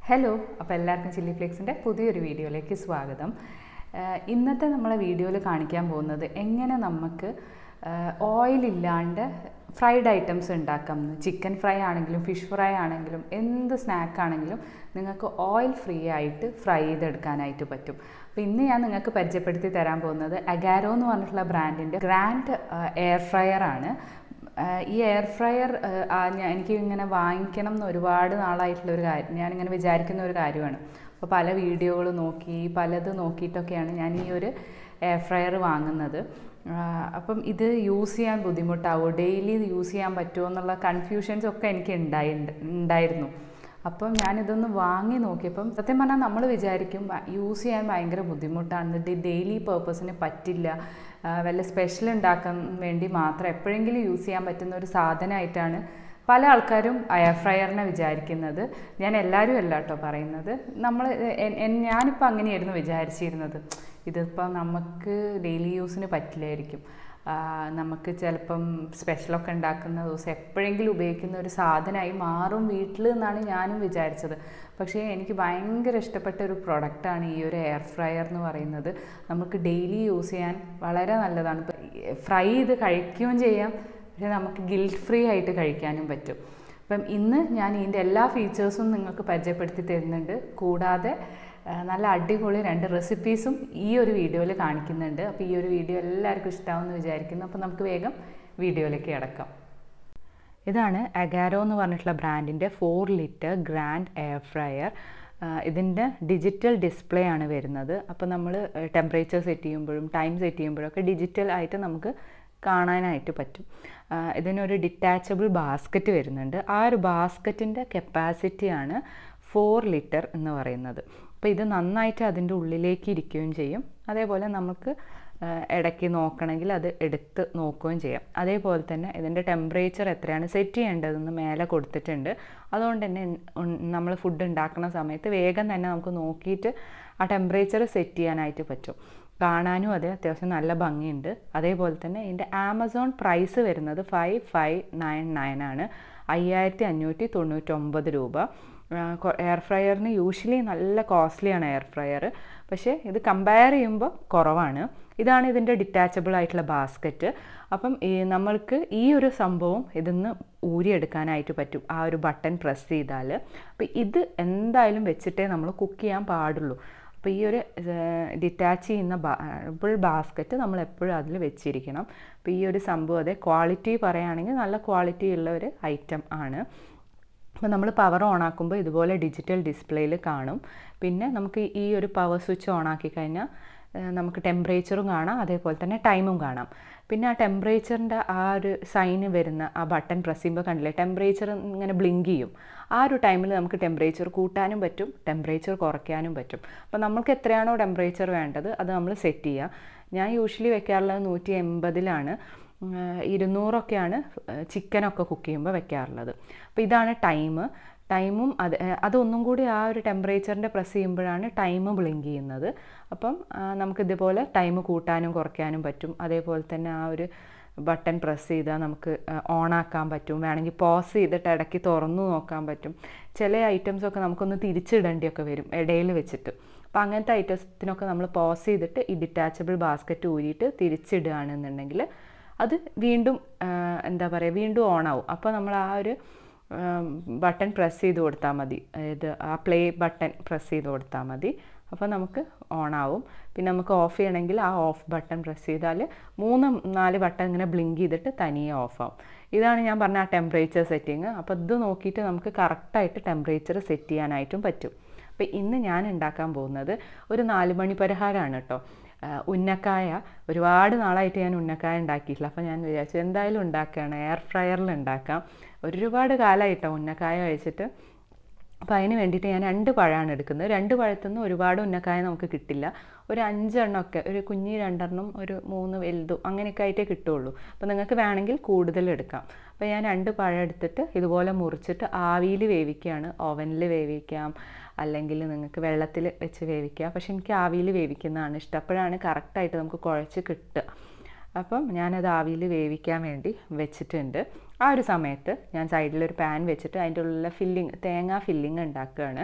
hello അപ്പോൾ എല്ലാവർക്കും chilli ഫ്ലേക്സിൻ്റെ പുതിയൊരു വീഡിയോയിലേക്ക് സ്വാഗതം ആഹ് ഇന്നത്തെ നമ്മളെ വീഡിയോയിൽ കാണിക്കാൻ പോകുന്നത് എങ്ങനെ നമുക്ക് ഓയിൽ ഇല്ലാണ്ട് ഫ്രൈഡ് ഐറ്റംസ് ഉണ്ടാക്കാം ചിക്കൻ ഫ്രൈ ആണെങ്കിലും ഫിഷ് ഫ്രൈ ആണെങ്കിലും എന്ത് സ്നാക്ക് ആണെങ്കിലും നിങ്ങൾക്ക് ഓയിൽ ഫ്രീ ആയിട്ട് ഫ്രൈ ചെയ്തെടുക്കാനായിട്ട് പറ്റും അപ്പോൾ ഇന്ന് ഞാൻ നിങ്ങൾക്ക് പരിചയപ്പെടുത്തി തരാൻ പോകുന്നത് അഗാരോ എന്ന് പറഞ്ഞിട്ടുള്ള ബ്രാൻഡിൻ്റെ ഗ്രാൻഡ് എയർ ഫ്രയർ ആണ് ആഹ് ഈ എയർ ഫ്രയർ എനിക്ക് ഇങ്ങനെ വാങ്ങിക്കണം എന്ന് ഒരുപാട് നാളായിട്ടുള്ള ഒരു കാര്യം ഞാനിങ്ങനെ വിചാരിക്കുന്ന ഒരു കാര്യമാണ് അപ്പോൾ പല വീഡിയോകൾ നോക്കി പലത് നോക്കിയിട്ടൊക്കെയാണ് ഞാൻ ഈ ഒരു എയർ ഫ്രയർ വാങ്ങുന്നത് ആഹ് അപ്പം ഇത് യൂസ് ചെയ്യാൻ ബുദ്ധിമുട്ടാവുമോ ഡെയിലി ഇത് യൂസ് ചെയ്യാൻ പറ്റുമോ എന്നുള്ള കൺഫ്യൂഷൻസ് ഒക്കെ എനിക്ക് ഉണ്ടായി ഉണ്ടായിരുന്നു അപ്പം ഞാനിതൊന്ന് വാങ്ങി നോക്കിയപ്പം സത്യം പറഞ്ഞാൽ നമ്മൾ വിചാരിക്കും യൂസ് ചെയ്യാൻ ഭയങ്കര ബുദ്ധിമുട്ടാണ് ഇത് ഡെയിലി പേർപ്പസിന് പറ്റില്ല ആ, വല്ല സ്പെഷ്യൽ ഉണ്ടാക്കാൻ വേണ്ടി മാത്രം എപ്പോഴെങ്കിലും യൂസ് ചെയ്യാൻ പറ്റുന്ന ഒരു സാധനമായിട്ടാണ് പല ആൾക്കാരും എയർ ഫ്രയറിനെ വിചാരിക്കുന്നത് ഞാൻ എല്ലാവരും അല്ല കേട്ടോ പറയുന്നത് നമ്മൾ ഞാനിപ്പോൾ അങ്ങനെയായിരുന്നു വിചാരിച്ചിരുന്നത് ഇതിപ്പോൾ നമുക്ക് ഡെയിലി യൂസിന് പറ്റില്ലായിരിക്കും ആ, നമുക്ക് ചിലപ്പം സ്പെഷ്യലൊക്കെ ഉണ്ടാക്കുന്ന ദിവസം എപ്പോഴെങ്കിലും ഉപയോഗിക്കുന്ന ഒരു സാധനമായി മാറും വീട്ടിൽ എന്നാണ് ഞാനും വിചാരിച്ചത് പക്ഷേ എനിക്ക് ഭയങ്കര ഇഷ്ടപ്പെട്ട ഒരു പ്രൊഡക്റ്റാണ് ഈ ഒരു എയർ ഫ്രയർ എന്ന് പറയുന്നത് നമുക്ക് ഡെയിലി യൂസ് ചെയ്യാൻ വളരെ നല്ലതാണ് ഫ്രൈ ചെയ്ത് കഴിക്കുകയും ചെയ്യാം പക്ഷേ നമുക്ക് ഗിൽറ്റ് ഫ്രീ ആയിട്ട് കഴിക്കാനും പറ്റും അപ്പം ഇന്ന് ഞാൻ ഇതിൻ്റെ എല്ലാ ഫീച്ചേഴ്സും നിങ്ങൾക്ക് പരിചയപ്പെടുത്തി തരുന്നുണ്ട് കൂടാതെ ആ, നല്ല അടിപൊളി രണ്ട് റെസിപ്പീസും ഈ ഒരു വീഡിയോയിൽ കാണിക്കുന്നുണ്ട് അപ്പോൾ ഈ ഒരു വീഡിയോ എല്ലാവർക്കും ഇഷ്ടമാവുമെന്ന് വിചാരിക്കുന്നു അപ്പോൾ നമുക്ക് വേഗം വീഡിയോയിലേക്ക് കിടക്കാം ഇതാണ് അഗാരോ എന്ന് പറഞ്ഞിട്ടുള്ള ബ്രാൻഡിൻ്റെ four litre grand air fryer ഇതിൻ്റെ ഡിജിറ്റൽ ഡിസ്പ്ലേ ആണ് വരുന്നത് അപ്പോൾ നമ്മൾ ടെമ്പറേച്ചർ സെറ്റ് ചെയ്യുമ്പോഴും ടൈം സെറ്റ് ചെയ്യുമ്പോഴൊക്കെ ഡിജിറ്റൽ ആയിട്ട് നമുക്ക് കാണാനായിട്ട് പറ്റും ആ, ഇതിനൊരു ഡിറ്റാച്ചബിൾ ബാസ്ക്കറ്റ് വരുന്നുണ്ട് ആ ഒരു ബാസ്ക്കറ്റിൻ്റെ കപ്പാസിറ്റിയാണ് ഫോർ ലിറ്റർ എന്ന് പറയുന്നത് അപ്പോൾ ഇത് നന്നായിട്ട് അതിൻ്റെ ഉള്ളിലേക്ക് ഇരിക്കുകയും ചെയ്യും അതേപോലെ നമുക്ക് ആ, ഇടയ്ക്ക് നോക്കണമെങ്കിൽ അത് എടുത്ത് നോക്കുകയും ചെയ്യാം അതേപോലെ തന്നെ ഇതിൻ്റെ ടെമ്പറേച്ചർ എത്രയാണ് സെറ്റ് ചെയ്യേണ്ടതെന്ന് മേലെ കൊടുത്തിട്ടുണ്ട് അതുകൊണ്ട് തന്നെ നമ്മൾ ഫുഡ് ഉണ്ടാക്കുന്ന സമയത്ത് വേഗം തന്നെ നമുക്ക് നോക്കിയിട്ട് ആ ടെമ്പറേച്ചർ സെറ്റ് ചെയ്യാനായിട്ട് പറ്റും കാണാനും അതെ അത്യാവശ്യം നല്ല ഭംഗിയുണ്ട് അതേപോലെ തന്നെ ഇതിൻ്റെ ആമസോൺ പ്രൈസ് വരുന്നത് ഫൈവ് ഫൈവ് നയൻ നയൻ ആണ് അയ്യായിരത്തി അഞ്ഞൂറ്റി തൊണ്ണൂറ്റൊമ്പത് രൂപ എയർ ഫ്രയറിന് യൂഷ്വലി നല്ല കോസ്റ്റ്ലിയാണ് എയർ ഫ്രയർ പക്ഷേ ഇത് കമ്പയർ ചെയ്യുമ്പോൾ കുറവാണ് ഇതാണ് ഇതിൻ്റെ ഡിറ്റാച്ചബിൾ ആയിട്ടുള്ള ബാസ്ക്കറ്റ് അപ്പം ഈ നമ്മൾക്ക് ഈ ഒരു സംഭവം ഇതിന്ന് ഊരിയെടുക്കാനായിട്ട് പറ്റും ആ ഒരു ബട്ടൺ പ്രസ് ചെയ്താൽ അപ്പോൾ ഇത് എന്തായാലും വെച്ചിട്ടേ നമ്മൾ കുക്ക് ചെയ്യാൻ പാടുള്ളൂ അപ്പോൾ ഈ ഒരു ഡിറ്റാച്ച് ചെയ്യുന്ന ബിൾ ബാസ്ക്കറ്റ് നമ്മൾ എപ്പോഴും അതിൽ വെച്ചിരിക്കണം അപ്പോൾ ഈ ഒരു സംഭവം അതെ ക്വാളിറ്റി പറയുകയാണെങ്കിൽ നല്ല ക്വാളിറ്റി ഉള്ള ഒരു ഐറ്റം ആണ് അപ്പോൾ നമ്മൾ പവർ ഓൺ ആക്കുമ്പോൾ ഇതുപോലെ ഡിജിറ്റൽ ഡിസ്പ്ലേയിൽ കാണും പിന്നെ നമുക്ക് ഈ ഒരു പവർ സ്വിച്ച് ഓൺ ആക്കി കഴിഞ്ഞാൽ ഏഹ് നമുക്ക് ടെമ്പറേച്ചറും കാണാം അതേപോലെ തന്നെ ടൈമും കാണാം പിന്നെ ആ ടെമ്പറേച്ചറിൻ്റെ ആ ഒരു സൈന് വരുന്ന ആ ബട്ടൺ പ്രസ് ചെയ്യുമ്പോൾ കണ്ടില്ലേ ടെമ്പറേച്ചർ ഇങ്ങനെ ബ്ലിങ്ക് ചെയ്യും ആ ഒരു ടൈമിൽ നമുക്ക് ടെമ്പറേച്ചർ കൂട്ടാനും പറ്റും ടെമ്പറേച്ചർ കുറയ്ക്കാനും പറ്റും അപ്പോൾ നമുക്ക് എത്രയാണോ ടെമ്പറേച്ചർ വേണ്ടത് അത് നമ്മൾ സെറ്റ് ചെയ്യുക ഞാൻ യൂഷ്വലി വെക്കാറുള്ളത് നൂറ്റി എൺപതിലാണ് ഇരുന്നൂറൊക്കെയാണ് ചിക്കനൊക്കെ കുക്ക് ചെയ്യുമ്പോൾ വെക്കാറുള്ളത് അപ്പോൾ ഇതാണ് ടൈം ടൈമും അത് അതൊന്നും കൂടി ആ ഒരു ടെമ്പറേച്ചറിൻ്റെ പ്രസ് ചെയ്യുമ്പോഴാണ് ടൈം ബ്ലിങ്ക് ചെയ്യുന്നത് അപ്പം ആ, നമുക്ക് ഇതുപോലെ ടൈം കൂട്ടാനും കുറയ്ക്കാനും പറ്റും അതേപോലെ തന്നെ ആ ഒരു ബട്ടൺ പ്രസ് ചെയ്താൽ നമുക്ക് ഓൺ ആക്കാൻ പറ്റും വേണമെങ്കിൽ പോസ് ചെയ്തിട്ട് ഇടയ്ക്ക് തുറന്നു നോക്കാൻ പറ്റും ചില ഐറ്റംസൊക്കെ നമുക്കൊന്ന് തിരിച്ചിടേണ്ടിയൊക്കെ വരും ഇടയിൽ വെച്ചിട്ട് അപ്പോൾ അങ്ങനത്തെ ഐറ്റംസിനൊക്കെ നമ്മൾ പോസ് ചെയ്തിട്ട് ഈ ഡിറ്റാച്ചബിൾ ബാസ്ക്കറ്റ് ഊരിയിട്ട് തിരിച്ചിടുകയാണെന്നുണ്ടെങ്കിൽ അത് വീണ്ടും ആ, എന്താ പറയുക വീണ്ടും ഓൺ ആവും അപ്പോൾ നമ്മൾ ആ ഒരു ബട്ടൺ പ്രസ് ചെയ്ത് കൊടുത്താൽ മതി അതായത് ആ പ്ലേ ബട്ടൺ പ്രസ് ചെയ്ത് കൊടുത്താൽ മതി അപ്പോൾ നമുക്ക് ഓൺ ആവും പിന്നെ നമുക്ക് ഓഫ് ചെയ്യണമെങ്കിൽ ആ ഓഫ് ബട്ടൺ പ്രസ് ചെയ്താൽ മൂന്ന് നാല് ബട്ടൺ ഇങ്ങനെ ബ്ലിങ്ക് ചെയ്തിട്ട് തനിയെ ഓഫ് ആവും ഇതാണ് ഞാൻ പറഞ്ഞ ആ ടെമ്പറേച്ചർ സെറ്റിങ് അപ്പോൾ ഇത് നോക്കിയിട്ട് നമുക്ക് കറക്റ്റായിട്ട് ടെമ്പറേച്ചർ സെറ്റ് ചെയ്യാനായിട്ടും പറ്റും അപ്പോൾ ഇന്ന് ഞാൻ ഉണ്ടാക്കാൻ പോകുന്നത് ഒരു നാല് മണി പലഹാരമാണ് കേട്ടോ ആഹ് ഉന്നക്കായ ഒരുപാട് നാളായിട്ട് ഞാൻ ഉന്നക്കായ ഉണ്ടാക്കിയിട്ടില്ല അപ്പോൾ ഞാൻ വിചാരിച്ചു എന്തായാലും ഉണ്ടാക്കുകയാണ് എയർ ഫ്രയറിൽ ഉണ്ടാക്കാം ഒരുപാട് കാലമായിട്ടോ ഉന്നക്കായ കഴിച്ചിട്ട് അപ്പോൾ അതിന് വേണ്ടിയിട്ട് ഞാൻ രണ്ട് പഴമാണ് എടുക്കുന്നത് രണ്ട് പഴത്തുനിന്ന് ഒരുപാട് ഉന്നക്കായ നമുക്ക് കിട്ടില്ല ഒരു അഞ്ചെണ്ണമൊക്കെ ഒരു കുഞ്ഞി രണ്ടെണ്ണം ഒരു മൂന്ന് വലുതും അങ്ങനെയൊക്കെ ആയിട്ടേ കിട്ടുള്ളൂ അപ്പോൾ നിങ്ങൾക്ക് വേണമെങ്കിൽ കൂടുതൽ എടുക്കാം അപ്പോൾ ഞാൻ രണ്ട് പഴം എടുത്തിട്ട് ഇതുപോലെ മുറിച്ചിട്ട് ആവിയിൽ വേവിക്കുകയാണ് ഓവനിൽ വേവിക്കാം അല്ലെങ്കിൽ നിങ്ങൾക്ക് വെള്ളത്തിൽ വെച്ച് വേവിക്കാം പക്ഷെ എനിക്ക് ആവിയിൽ വേവിക്കുന്നതാണ് ഇഷ്ടം അപ്പോഴാണ് കറക്റ്റായിട്ട് നമുക്ക് കുഴച്ച് കിട്ടുക അപ്പം ഞാനത് ആവിയിൽ വേവിക്കാൻ വേണ്ടി വെച്ചിട്ടുണ്ട് ആ ഒരു സമയത്ത് ഞാൻ സൈഡിലൊരു പാൻ വെച്ചിട്ട് അതിൻ്റെ ഉള്ളിലെ ഫില്ലിങ് തേങ്ങ ഫില്ലിങ് ഉണ്ടാക്കുകയാണ്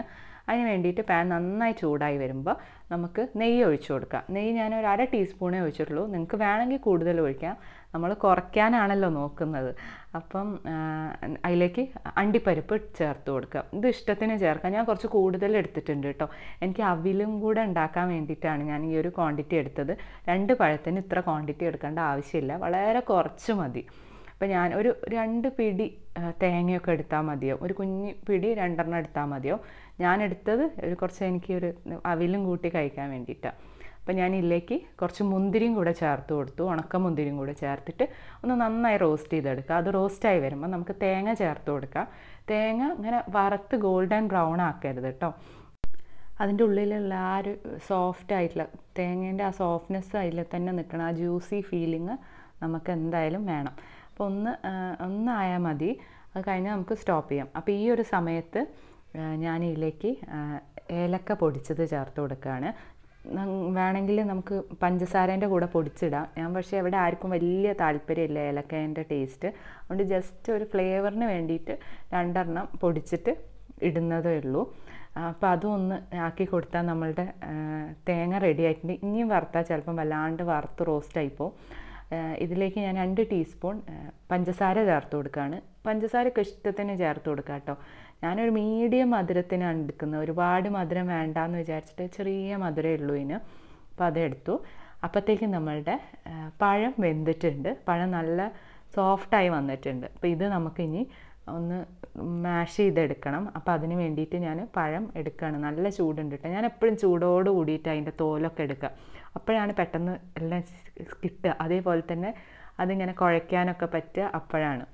അതിന് വേണ്ടിയിട്ട് പാൻ നന്നായി ചൂടായി വരുമ്പോൾ നമുക്ക് നെയ്യ് ഒഴിച്ചു കൊടുക്കാം നെയ്യ് ഞാൻ ഒരു അര ടീസ്പൂണേ ഒഴിച്ചിട്ടുള്ളൂ നിങ്ങൾക്ക് വേണമെങ്കിൽ കൂടുതൽ ഒഴിക്കാം നമ്മൾ കുറയ്ക്കാനാണല്ലോ നോക്കുന്നത് അപ്പം അതിലേക്ക് അണ്ടിപ്പരിപ്പ് ചേർത്ത് കൊടുക്കുക ഇത് ഇഷ്ടത്തിന് ചേർക്കാം ഞാൻ കുറച്ച് കൂടുതൽ എടുത്തിട്ടുണ്ട് കേട്ടോ എനിക്ക് അവിലും കൂടെ ഉണ്ടാക്കാൻ വേണ്ടിയിട്ടാണ് ഞാൻ ഈ ഒരു ക്വാണ്ടിറ്റി എടുത്തത് രണ്ട് പഴത്തിന് ഇത്ര ക്വാണ്ടിറ്റി എടുക്കേണ്ട ആവശ്യമില്ല വളരെ കുറച്ച് മതി അപ്പം ഞാൻ ഒരു രണ്ട് പിടി തേങ്ങയൊക്കെ എടുത്താൽ മതിയോ ഒരു കുഞ്ഞ് പിടി രണ്ടെണ്ണം എടുത്താൽ മതിയോ ഞാൻ എടുത്തത് ഒരു കുറച്ച് എനിക്ക് ഒരു അവിലും കൂട്ടി കഴിക്കാൻ വേണ്ടിയിട്ടാണ് അപ്പം ഞാൻ ഇതിലേക്ക് കുറച്ച് മുന്തിരിയും കൂടെ ചേർത്ത് കൊടുത്തു ഉണക്ക മുന്തിരിയും കൂടെ ചേർത്തിട്ട് ഒന്ന് നന്നായി റോസ്റ്റ് ചെയ്തെടുക്കുക അത് റോസ്റ്റായി വരുമ്പോൾ നമുക്ക് തേങ്ങ ചേർത്ത് കൊടുക്കാം തേങ്ങ ഇങ്ങനെ വറുത്ത് ഗോൾഡൻ ബ്രൗൺ ആക്കരുത് കേട്ടോ അതിൻ്റെ ഉള്ളിലുള്ള ആ ഒരു സോഫ്റ്റ് ആയിട്ടുള്ള തേങ്ങേൻ്റെ ആ സോഫ്റ്റ്നെസ് അതിൽ തന്നെ നിൽക്കണം ആ ജ്യൂസി ഫീലിംഗ് നമുക്ക് എന്തായാലും വേണം അപ്പോൾ ഒന്ന് ഒന്നായാൽ മതി അത് കഴിഞ്ഞാൽ നമുക്ക് സ്റ്റോപ്പ് ചെയ്യാം അപ്പോൾ ഈ ഒരു സമയത്ത് ഞാൻ ഇതിലേക്ക് ഏലക്ക പൊടിച്ചത് ചേർത്ത് കൊടുക്കുകയാണ് വേണമെങ്കിൽ നമുക്ക് പഞ്ചസാരേൻ്റെ കൂടെ പൊടിച്ചിടാം ഞാൻ പക്ഷേ ഇവിടെ ആർക്കും വലിയ താല്പര്യമില്ല ഏലക്കേൻ്റെ ടേസ്റ്റ് അതുകൊണ്ട് ജസ്റ്റ് ഒരു ഫ്ലേവറിന് വേണ്ടിയിട്ട് രണ്ടെണ്ണം പൊടിച്ചിട്ട് ഇടുന്നതേ ഉള്ളൂ അപ്പോൾ അതും ഒന്ന് ആക്കി കൊടുത്താൽ നമ്മളുടെ തേങ്ങ റെഡി ആയിട്ടുണ്ട് ഇനിയും വറുത്താൽ ചിലപ്പം വല്ലാണ്ട് വറുത്ത് റോസ്റ്റ് ആയിപ്പോൾ ഇതിലേക്ക് ഞാൻ രണ്ട് ടീസ്പൂൺ പഞ്ചസാര ചേർത്ത് കൊടുക്കുകയാണ് പഞ്ചസാരക്ക് ഇഷ്ടത്തിന് ചേർത്ത് കൊടുക്കുക കേട്ടോ ഞാനൊരു മീഡിയം മധുരത്തിനാണ് എടുക്കുന്നത് ഒരുപാട് മധുരം വേണ്ടാന്ന് വിചാരിച്ചിട്ട് ചെറിയ മധുരമേ ഉള്ളൂ ഇതിന് അപ്പോൾ അതെടുത്തു അപ്പോഴത്തേക്കും നമ്മളുടെ പഴം വെന്തിട്ടുണ്ട് പഴം നല്ല സോഫ്റ്റായി വന്നിട്ടുണ്ട് അപ്പോൾ ഇത് നമുക്കിനി ഒന്ന് മാഷ് ചെയ്തെടുക്കണം അപ്പോൾ അതിന് വേണ്ടിയിട്ട് ഞാൻ പഴം എടുക്കുകയാണ് നല്ല ചൂടുണ്ട് കേട്ടോ ഞാൻ എപ്പോഴും ചൂടോട് കൂടിയിട്ട് അതിൻ്റെ തോലൊക്കെ എടുക്കുക അപ്പോഴാണ് പെട്ടെന്ന് എല്ലാം കിട്ടുക അതേപോലെ തന്നെ അതിങ്ങനെ കുഴയ്ക്കാനൊക്കെ പറ്റുക അപ്പോഴാണ്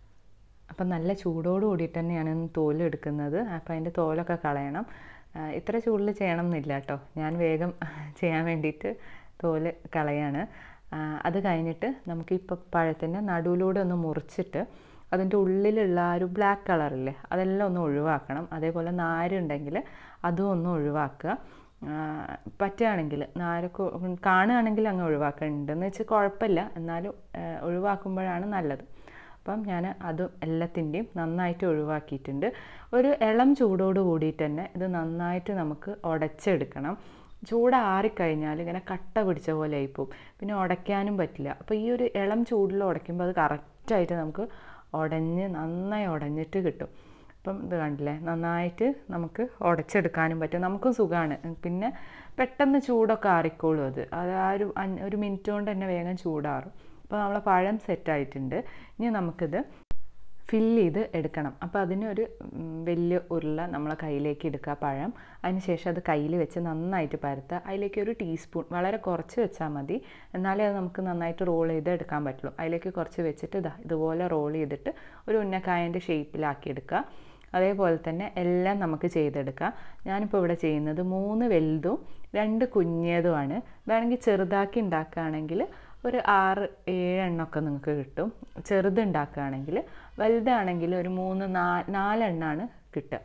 അപ്പം നല്ല ചൂടോട് കൂടിയിട്ട് തന്നെയാണ് തോല് എടുക്കുന്നത് അപ്പോൾ അതിൻ്റെ തോലൊക്കെ കളയണം ഇത്ര ചൂടിൽ ചെയ്യണം എന്നില്ല കേട്ടോ ഞാൻ വേഗം ചെയ്യാൻ വേണ്ടിയിട്ട് തോല് കളയാണ് അത് കഴിഞ്ഞിട്ട് നമുക്ക് ഇപ്പോൾ പഴത്തിൻ്റെ നടുവിലൂടെ ഒന്ന് മുറിച്ചിട്ട് അതിൻ്റെ ഉള്ളിലുള്ള ആ ഒരു ബ്ലാക്ക് കളറില്ലേ അതെല്ലാം ഒന്ന് ഒഴിവാക്കണം അതേപോലെ നാരുണ്ടെങ്കിൽ അതും ഒന്ന് ഒഴിവാക്കുക പറ്റുകയാണെങ്കിൽ നാരൊക്കെ കാണുകയാണെങ്കിൽ അങ്ങ് ഒഴിവാക്കുന്നുണ്ടെന്ന് വെച്ചാൽ കുഴപ്പമില്ല എന്നാലും ഒഴിവാക്കുമ്പോഴാണ് നല്ലത് അപ്പം ഞാൻ അതും എല്ലാത്തിൻ്റെയും നന്നായിട്ട് ഒഴിവാക്കിയിട്ടുണ്ട് ഒരു ഇളം ചൂടോട് കൂടിയിട്ട് തന്നെ ഇത് നന്നായിട്ട് നമുക്ക് ഉടച്ചെടുക്കണം ചൂട് ആറിക്കഴിഞ്ഞാൽ ഇങ്ങനെ കട്ട പിടിച്ച പോലെ ആയിപ്പോവും പിന്നെ ഉടയ്ക്കാനും പറ്റില്ല അപ്പോൾ ഈ ഒരു ഇളം ചൂടിൽ ഉടയ്ക്കുമ്പോൾ അത് കറക്റ്റായിട്ട് നമുക്ക് ഉടഞ്ഞ് നന്നായി ഉടഞ്ഞിട്ട് കിട്ടും അപ്പം ഇത് കണ്ടില്ലേ നന്നായിട്ട് നമുക്ക് ഉടച്ചെടുക്കാനും പറ്റും നമുക്കും സുഖമാണ് പിന്നെ പെട്ടെന്ന് ചൂടൊക്കെ ആറിക്കോളും അത് അത് ആ ഒരു ഒരു മിനിറ്റ് കൊണ്ട് തന്നെ വേഗം ചൂടാറും അപ്പോൾ നമ്മളെ പഴം സെറ്റായിട്ടുണ്ട് ഇനി നമുക്കിത് ഫില്ല് ചെയ്ത് എടുക്കണം അപ്പോൾ അതിനൊരു വലിയ ഉരുള നമ്മളെ കയ്യിലേക്ക് എടുക്കുക പഴം അതിനുശേഷം അത് കയ്യിൽ വെച്ച് നന്നായിട്ട് പരത്തുക അതിലേക്ക് ഒരു ടീസ്പൂൺ വളരെ കുറച്ച് വെച്ചാൽ മതി എന്നാലേ അത് നമുക്ക് നന്നായിട്ട് റോൾ ചെയ്ത് എടുക്കാൻ പറ്റുള്ളൂ അതിലേക്ക് കുറച്ച് വെച്ചിട്ട് ഇതാ ഇതുപോലെ റോൾ ചെയ്തിട്ട് ഒരു ഉന്നക്കായൻ്റെ ഷേപ്പിലാക്കി എടുക്കുക അതേപോലെ തന്നെ എല്ലാം നമുക്ക് ചെയ്തെടുക്കാം ഞാനിപ്പോൾ ഇവിടെ ചെയ്യുന്നത് മൂന്ന് വലുതും രണ്ട് കുഞ്ഞേതുമാണ് വേണമെങ്കിൽ ചെറുതാക്കി ഉണ്ടാക്കുകയാണെങ്കിൽ ഒരു ആറ് ഏഴെണ്ണമൊക്കെ നിങ്ങൾക്ക് കിട്ടും ചെറുത് ഉണ്ടാക്കുകയാണെങ്കിൽ വലുതാണെങ്കിൽ ഒരു മൂന്ന് നാ നാലെണ്ണമാണ് കിട്ടുക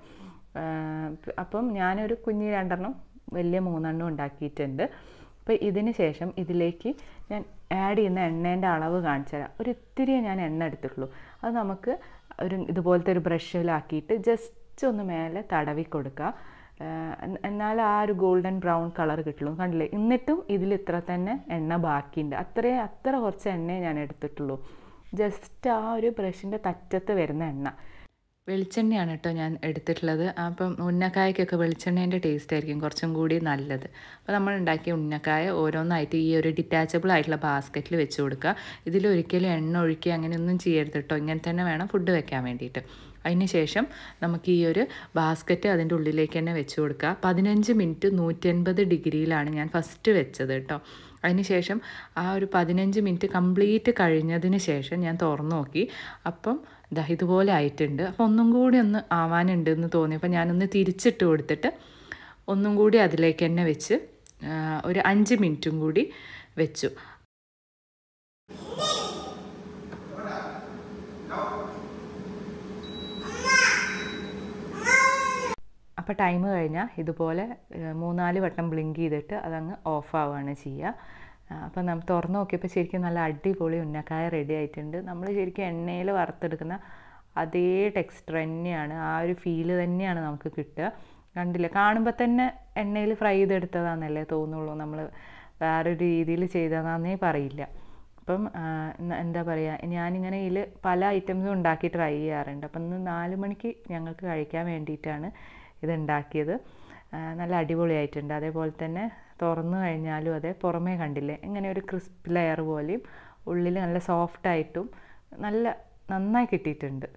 അപ്പം ഞാനൊരു കുഞ്ഞ് രണ്ടെണ്ണം വലിയ മൂന്നെണ്ണം ഉണ്ടാക്കിയിട്ടുണ്ട് അപ്പോൾ ഇതിന് ശേഷം ഇതിലേക്ക് ഞാൻ ആഡ് ചെയ്യുന്ന എണ്ണേൻ്റെ അളവ് കാണിച്ചു തരാം ഒരു ഇത്തിരിയേ ഞാൻ എണ്ണ എടുത്തിട്ടുള്ളൂ അത് നമുക്ക് ഒരു ഇതുപോലത്തെ ഒരു ബ്രഷിലാക്കിയിട്ട് ജസ്റ്റ് ഒന്ന് മേലെ തടവി കൊടുക്കുക എന്നാൽ ആ ഒരു ഗോൾഡൻ ബ്രൗൺ കളർ കിട്ടുള്ളൂ കണ്ടില്ലേ എന്നിട്ടും ഇതിൽ ഇത്ര തന്നെ എണ്ണ ബാക്കിയുണ്ട് അത്രയും അത്ര കുറച്ച് എണ്ണയെ ഞാൻ എടുത്തിട്ടുള്ളൂ ജസ്റ്റ് ആ ഒരു ബ്രഷിൻ്റെ തറ്റത്ത് വരുന്ന എണ്ണ വെളിച്ചെണ്ണയാണ് കേട്ടോ ഞാൻ എടുത്തിട്ടുള്ളത് അപ്പം ഉന്നക്കായക്കൊക്കെ വെളിച്ചെണ്ണേൻ്റെ ടേസ്റ്റ് ആയിരിക്കും കുറച്ചും കൂടി നല്ലത് അപ്പോൾ നമ്മൾ ഉണ്ടാക്കിയ ഉന്നക്കായ ഓരോന്നായിട്ട് ഈ ഒരു ഡിറ്റാച്ചബിൾ ആയിട്ടുള്ള ബാസ്ക്കറ്റിൽ വെച്ച് കൊടുക്കുക ഇതിൽ ഒരിക്കലും എണ്ണ ഒഴിക്കുക അങ്ങനെയൊന്നും ചെയ്യരുത് കേട്ടോ ഇങ്ങനെ തന്നെ വേണം ഫുഡ് വെക്കാൻ വേണ്ടിയിട്ട് അതിന് ശേഷം നമുക്ക് ഈ ഒരു ബാസ്ക്കറ്റ് അതിൻ്റെ ഉള്ളിലേക്ക് തന്നെ വെച്ച് കൊടുക്കുക പതിനഞ്ച് മിനിറ്റ് നൂറ്റൻപത് ഡിഗ്രിയിലാണ് ഞാൻ ഫസ്റ്റ് വെച്ചത് കേട്ടോ അതിന് ശേഷം ആ ഒരു പതിനഞ്ച് മിനിറ്റ് കംപ്ലീറ്റ് കഴിഞ്ഞതിന് ശേഷം ഞാൻ തുറന്നു നോക്കി അപ്പം ഇതാ ഇതുപോലെ ആയിട്ടുണ്ട് അപ്പം ഒന്നും കൂടി ഒന്ന് ആവാനുണ്ട് എന്ന് തോന്നിയപ്പോൾ ഞാനൊന്ന് തിരിച്ചിട്ട് കൊടുത്തിട്ട് ഒന്നും കൂടി അതിലേക്ക് തന്നെ വെച്ച് ഒരു അഞ്ച് മിനിറ്റും കൂടി വെച്ചു അപ്പോൾ ടൈം കഴിഞ്ഞാൽ ഇതുപോലെ മൂന്നാല് വട്ടം ബ്ലിങ്ക് ചെയ്തിട്ട് അതങ്ങ് ഓഫ് ആവുകയാണ് ചെയ്യുക അപ്പോൾ നമ്മൾ തുറന്ന് നോക്കിയപ്പോൾ ശരിക്കും നല്ല അടിപൊളി ഉന്നക്കായ റെഡി ആയിട്ടുണ്ട് നമ്മൾ ശരിക്കും എണ്ണയിൽ വറുത്തെടുക്കുന്ന അതേ ടെക്സ്ചർ തന്നെയാണ് ആ ഒരു ഫീല് തന്നെയാണ് നമുക്ക് കിട്ടുക കണ്ടില്ല കാണുമ്പോൾ തന്നെ എണ്ണയിൽ ഫ്രൈ ചെയ്തെടുത്തതാണെന്നല്ലേ തോന്നുള്ളൂ നമ്മൾ വേറൊരു രീതിയിൽ ചെയ്തതാന്നേ പറയില്ല അപ്പം ആ, ന- എന്താ പറയുക ഞാനിങ്ങനെ ഇതിൽ പല ഐറ്റംസും ഉണ്ടാക്കി ട്രൈ ചെയ്യാറുണ്ട് അപ്പം ഇന്ന് നാല് മണിക്ക് ഞങ്ങൾക്ക് കഴിക്കാൻ വേണ്ടിയിട്ടാണ് ഇത് ഉണ്ടാക്കിയത് ആ, നല്ല അടിപൊളിയായിട്ടുണ്ട് അതേപോലെ തന്നെ തുറന്നു കഴിഞ്ഞാലും അതെ പുറമേ കണ്ടില്ലേ ഇങ്ങനെ ഒരു ക്രിസ്പ് ലെയർ പോലെയും ഉള്ളിൽ നല്ല സോഫ്റ്റായിട്ടും നല്ല നന്നായി കിട്ടിയിട്ടുണ്ട്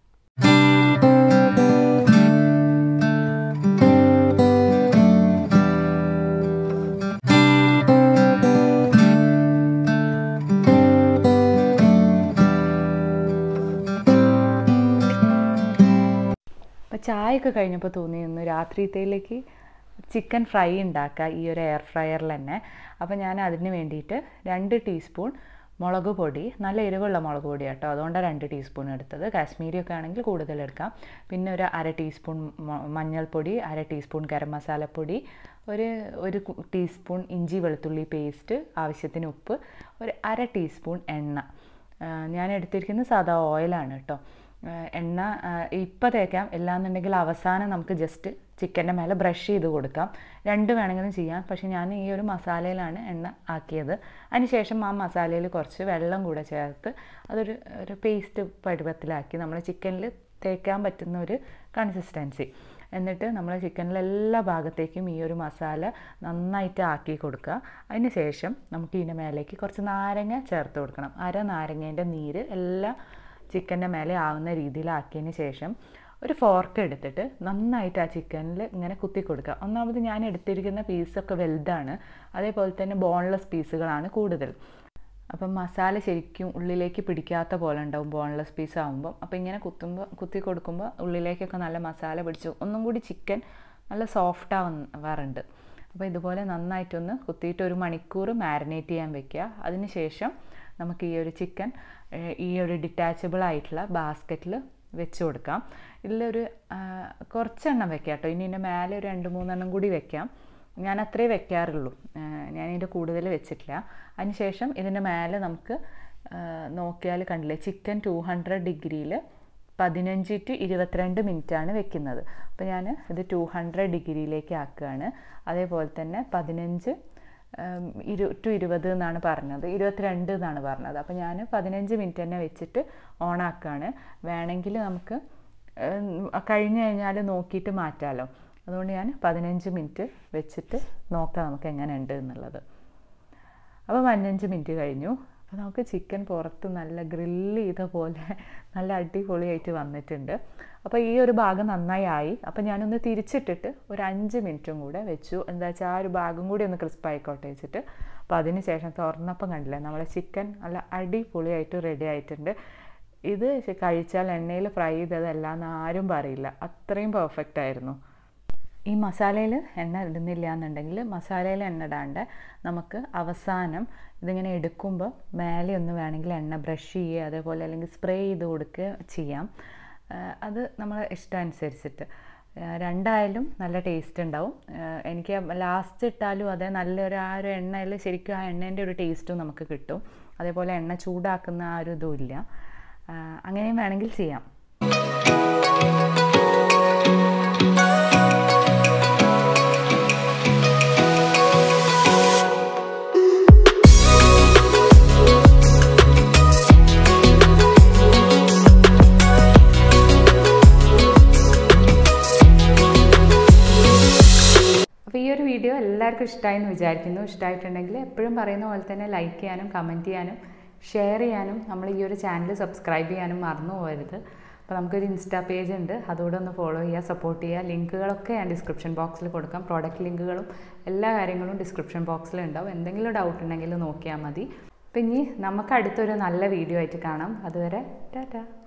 അപ്പോൾ ചായയൊക്കെ കഴിഞ്ഞപ്പോൾ തോന്നിയിരുന്നു രാത്രിത്തേലേക്ക് ചിക്കൻ ഫ്രൈ ഉണ്ടാക്കുക ഈ ഒരു എയർ ഫ്രയറിൽ തന്നെ അപ്പോൾ ഞാൻ അതിന് വേണ്ടിയിട്ട് രണ്ട് ടീസ്പൂൺ മുളക് പൊടി നല്ല എരിവുള്ള മുളക് പൊടി കേട്ടോ അതുകൊണ്ടാണ് രണ്ട് ടീസ്പൂൺ എടുത്തത് കാശ്മീരി ഒക്കെ ആണെങ്കിൽ കൂടുതൽ എടുക്കാം പിന്നെ ഒരു അര ടീസ്പൂൺ മ- മഞ്ഞൾപ്പൊടി അര ടീസ്പൂൺ ഗരം മസാലപ്പൊടി ഒരു ഒരു കു- ടീസ്പൂൺ ഇഞ്ചി വെളുത്തുള്ളി പേസ്റ്റ് ആവശ്യത്തിന് ഉപ്പ് ഒരു അര ടീസ്പൂൺ എണ്ണ ആ, ഞാൻ എടുത്തിരിക്കുന്നത് സാധാ ഓയിലാണ് കേട്ടോ ആ, എണ്ണ ഇപ്പം തേക്കാം എല്ലാന്നുണ്ടെങ്കിൽ അവസാനം നമുക്ക് ജസ്റ്റ് ചിക്കൻ്റെ മേലെ ബ്രഷ് ചെയ്ത് കൊടുക്കാം രണ്ട് വേണമെങ്കിലും ചെയ്യാം പക്ഷേ ഞാൻ ഈ ഒരു മസാലയിലാണ് എണ്ണ ആക്കിയത് അതിനുശേഷം ആ മസാലയിൽ കുറച്ച് വെള്ളം കൂടെ ചേർത്ത് അതൊരു ഒരു പേസ്റ്റ് പരുവത്തിലാക്കി നമ്മൾ ചിക്കനിൽ തേക്കാൻ പറ്റുന്ന ഒരു കൺസിസ്റ്റൻസി എന്നിട്ട് നമ്മൾ ചിക്കനിലെ എല്ലാ ഭാഗത്തേക്കും ഈ ഒരു മസാല നന്നായിട്ട് ആക്കി കൊടുക്കുക അതിന് ശേഷം നമുക്ക് ഇതിൻ്റെ മേലേക്ക് കുറച്ച് നാരങ്ങ ചേർത്ത് കൊടുക്കണം അര നാരങ്ങേൻ്റെ നീര് എല്ലാ ചിക്കൻ്റെ മേലെ ആവുന്ന രീതിയിലാക്കിയതിന് ശേഷം ഒരു ഫോർക്ക് എടുത്തിട്ട് നന്നായിട്ട് ആ ചിക്കനിൽ ഇങ്ങനെ കുത്തി കൊടുക്കുക ഒന്നാമത് ഞാൻ എടുത്തിരിക്കുന്ന പീസൊക്കെ വലുതാണ് അതേപോലെ തന്നെ ബോൺലെസ് പീസുകളാണ് കൂടുതൽ അപ്പം മസാല ശരിക്കും ഉള്ളിലേക്ക് പിടിക്കാത്ത പോലെ ഉണ്ടാവും ബോൺലെസ് പീസ് ആകുമ്പോൾ അപ്പോൾ ഇങ്ങനെ കുത്തുമ്പോൾ കുത്തി കൊടുക്കുമ്പോൾ ഉള്ളിലേക്കൊക്കെ നല്ല മസാല പിടിച്ചു ഒന്നും കൂടി ചിക്കൻ നല്ല സോഫ്റ്റ് ആവാറുണ്ട് അപ്പോൾ ഇതുപോലെ നന്നായിട്ടൊന്ന് കുത്തിയിട്ട് ഒരു മണിക്കൂർ മാരിനേറ്റ് ചെയ്യാൻ വെക്കുക അതിന് ശേഷം നമുക്ക് ഈ ഒരു ചിക്കൻ ഈ ഒരു ഡിറ്റാച്ചബിൾ ആയിട്ടുള്ള ബാസ്ക്കറ്റിൽ വെച്ച് കൊടുക്കാം ഇതിലൊരു ആ, കുറച്ചെണ്ണം വെക്കാം കേട്ടോ ഇനി ഇതിൻ്റെ മേലെ ഒരു രണ്ട് മൂന്നെണ്ണം കൂടി വെക്കാം ഞാൻ അത്രേ വെക്കാറുള്ളൂ ഞാൻ ഇതിൻ്റെ കൂടുതൽ വെച്ചിട്ടില്ല അതിനുശേഷം ഇതിൻ്റെ മേലെ നമുക്ക് ആ, നോക്കിയാൽ കണ്ടില്ലേ ചിക്കൻ ടു ഹൺഡ്രഡ് ഡിഗ്രിയിൽ പതിനഞ്ച് ടു ഇരുപത്തിരണ്ട് മിനിറ്റാണ് വെക്കുന്നത് അപ്പോൾ ഞാൻ ഇത് ടു ഹൺഡ്രഡ് ഡിഗ്രിയിലേക്ക് ആക്കുകയാണ് അതേപോലെ തന്നെ പതിനഞ്ച് ഉം, ഇരു ടു ഇരുപത് എന്നാണ് പറഞ്ഞത് ഇരുപത്തിരണ്ട് എന്നാണ് പറഞ്ഞത് അപ്പോൾ ഞാൻ പതിനഞ്ച് മിനിറ്റ് തന്നെ വെച്ചിട്ട് ഓണാക്കുകയാണ് വേണമെങ്കിൽ നമുക്ക് ഉം, കഴിഞ്ഞ് കഴിഞ്ഞാൽ നോക്കിയിട്ട് മാറ്റാമല്ലോ അതുകൊണ്ട് ഞാൻ പതിനഞ്ച് മിനിറ്റ് വെച്ചിട്ട് നോക്കാം നമുക്ക് എങ്ങനെ ഉണ്ട് എന്നുള്ളത് അപ്പോൾ പതിനഞ്ച് മിനിറ്റ് കഴിഞ്ഞു അപ്പോൾ നമുക്ക് ചിക്കൻ പുറത്ത് നല്ല ഗ്രില്ല് ചെയ്ത പോലെ നല്ല അടിപൊളിയായിട്ട് വന്നിട്ടുണ്ട് അപ്പോൾ ഈ ഒരു ഭാഗം നന്നായി ആയി അപ്പോൾ ഞാനൊന്ന് തിരിച്ചിട്ടിട്ട് ഒരു അഞ്ച് മിനിറ്റും കൂടെ വെച്ചു എന്താ വെച്ചാൽ ആ ഒരു ഭാഗം കൂടി ഒന്ന് ക്രിസ്പ് ആയിക്കോട്ടെ വെച്ചിട്ട് അപ്പോൾ അതിന് ശേഷം തുറന്നപ്പം കണ്ടില്ലേ നമ്മളെ ചിക്കൻ നല്ല അടിപൊളിയായിട്ട് റെഡി ആയിട്ടുണ്ട് ഇത് കഴിച്ചാൽ എണ്ണയിൽ ഫ്രൈ ചെയ്തതല്ല എന്ന് ആരും പറയില്ല അത്രയും പെർഫെക്റ്റ് ആയിരുന്നു ഈ മസാലയിൽ എണ്ണ ഇടുന്നില്ല എന്നുണ്ടെങ്കിൽ മസാലയിൽ എണ്ണ ഇടാണ്ട് നമുക്ക് അവസാനം ഇതിങ്ങനെ എടുക്കുമ്പോൾ മേലെ ഒന്ന് വേണമെങ്കിൽ എണ്ണ ബ്രഷ് ചെയ്യുക അതേപോലെ അല്ലെങ്കിൽ സ്പ്രേ ചെയ്ത് കൊടുക്കുക ചെയ്യാം ആ, അത് നമ്മളെ ഇഷ്ടം അനുസരിച്ചിട്ട് ആ, രണ്ടായാലും നല്ല ടേസ്റ്റ് ഉണ്ടാവും ആ, എനിക്ക് ലാസ്റ്റ് ഇട്ടാലും അതെ നല്ലൊരു ആ ഒരു എണ്ണയിൽ ശരിക്കും ആ എണ്ണേൻ്റെ ഒരു ടേസ്റ്റും നമുക്ക് കിട്ടും അതേപോലെ എണ്ണ ചൂടാക്കുന്ന ആ ഒരു ഇതും ഇല്ല ആ, അങ്ങനെയും വേണമെങ്കിൽ ചെയ്യാം അപ്പോൾ ഈ ഒരു വീഡിയോ എല്ലാവർക്കും ഇഷ്ടമായി എന്ന് വിചാരിക്കുന്നു ഇഷ്ടമായിട്ടുണ്ടെങ്കിൽ എപ്പോഴും പറയുന്ന പോലെ തന്നെ ലൈക്ക് ചെയ്യാനും കമൻറ്റ് ചെയ്യാനും ഷെയർ ചെയ്യാനും നമ്മൾ ഈ ഒരു ചാനൽ സബ്സ്ക്രൈബ് ചെയ്യാനും മറന്നു പോകരുത് അപ്പോൾ നമുക്കൊരു ഇൻസ്റ്റാ പേജ് ഉണ്ട് അതുകൂടെ ഒന്ന് ഫോളോ ചെയ്യുക സപ്പോർട്ട് ചെയ്യുക ലിങ്കുകളൊക്കെ ഞാൻ ഡിസ്ക്രിപ്ഷൻ ബോക്സിൽ കൊടുക്കാം പ്രോഡക്റ്റ് ലിങ്കുകളും എല്ലാ കാര്യങ്ങളും ഡിസ്ക്രിപ്ഷൻ ബോക്സിൽ ഉണ്ടാവും എന്തെങ്കിലും ഡൗട്ട് ഉണ്ടെങ്കിൽ നോക്കിയാൽ മതി അപ്പം ഇനി നമുക്ക് അടുത്തൊരു നല്ല വീഡിയോ ആയിട്ട് കാണാം അതുവരെ ടാറ്റാ